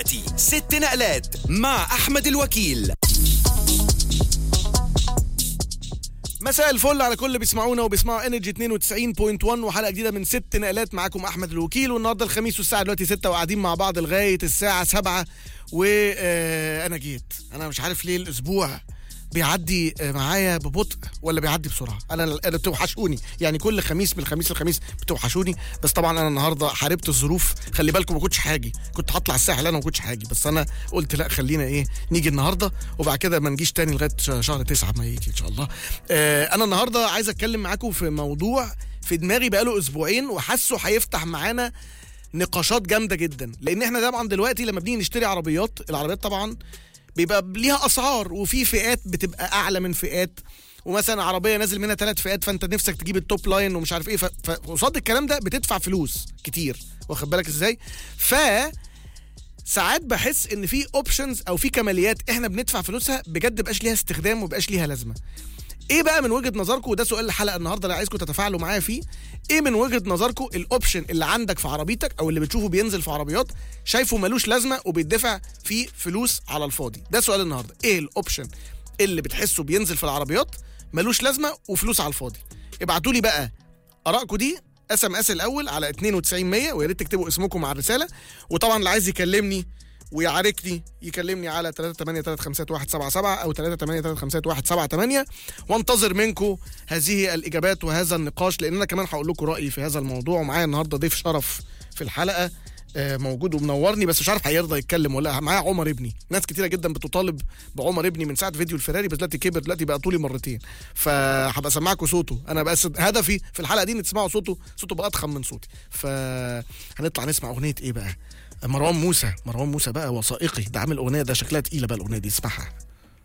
ست نقلات مع احمد الوكيل مساء الفل على كل اللي بيسمعونا وبيسمعوا انرجي 92.1 وحلقه جديده من ست نقلات معاكم احمد الوكيل والنهارده الخميس والساعه دلوقتي 6 وقاعدين مع بعض لغايه الساعه 7 وانا جيت انا مش عارف ليه الاسبوع بيعدي آه، معايا ببطء ولا بيعدي بسرعه انا انا بتوحشوني يعني كل خميس من الخميس للخميس بتوحشوني بس طبعا انا النهارده حاربت الظروف خلي بالكم ما كنتش حاجي كنت هطلع الساحل انا ما كنتش حاجي بس انا قلت لا خلينا ايه نيجي النهارده وبعد كده ما نجيش تاني لغايه ش- شهر تسعة ما يجي ان شاء الله آه انا النهارده عايز اتكلم معاكم في موضوع في دماغي بقاله اسبوعين وحاسه هيفتح معانا نقاشات جامده جدا لان احنا طبعا دلوقتي لما بنيجي نشتري عربيات العربيات طبعا بيبقى ليها اسعار وفي فئات بتبقى اعلى من فئات ومثلا عربيه نازل منها ثلاث فئات فانت نفسك تجيب التوب لاين ومش عارف ايه ف- فقصاد الكلام ده بتدفع فلوس كتير واخد بالك ازاي ف ساعات بحس ان في اوبشنز او في كماليات احنا بندفع فلوسها بجد مبقاش ليها استخدام ومبقاش ليها لازمه ايه بقى من وجهه نظركم وده سؤال الحلقه النهارده اللي عايزكم تتفاعلوا معايا فيه ايه من وجهه نظركم الاوبشن اللي عندك في عربيتك او اللي بتشوفه بينزل في عربيات شايفه ملوش لازمه وبيدفع فيه فلوس على الفاضي ده سؤال النهارده ايه الاوبشن اللي بتحسه بينزل في العربيات ملوش لازمه وفلوس على الفاضي ابعتوا لي بقى ارائكم دي اس ام اس الاول على 92 100 ويا ريت تكتبوا اسمكم مع الرساله وطبعا اللي عايز يكلمني ويعاركني يكلمني على 3835177 او 3835178 وانتظر منكم هذه الاجابات وهذا النقاش لان انا كمان هقول لكم رايي في هذا الموضوع ومعايا النهارده ضيف شرف في الحلقه آه، موجود ومنورني بس مش عارف هيرضى يتكلم ولا لا. معايا عمر ابني ناس كتيره جدا بتطالب بعمر ابني من ساعه فيديو الفراري بس دلوقتي كبر دلوقتي بقى طولي مرتين فهبقى اسمعكم صوته انا بس هدفي في الحلقه دي ان تسمعوا صوته صوته بقى اضخم من صوتي فهنطلع نسمع اغنيه ايه بقى مروان موسى مروان موسى بقى وثائقي ده عامل اغنيه ده شكلها تقيله بقى الاغنيه دي اسمعها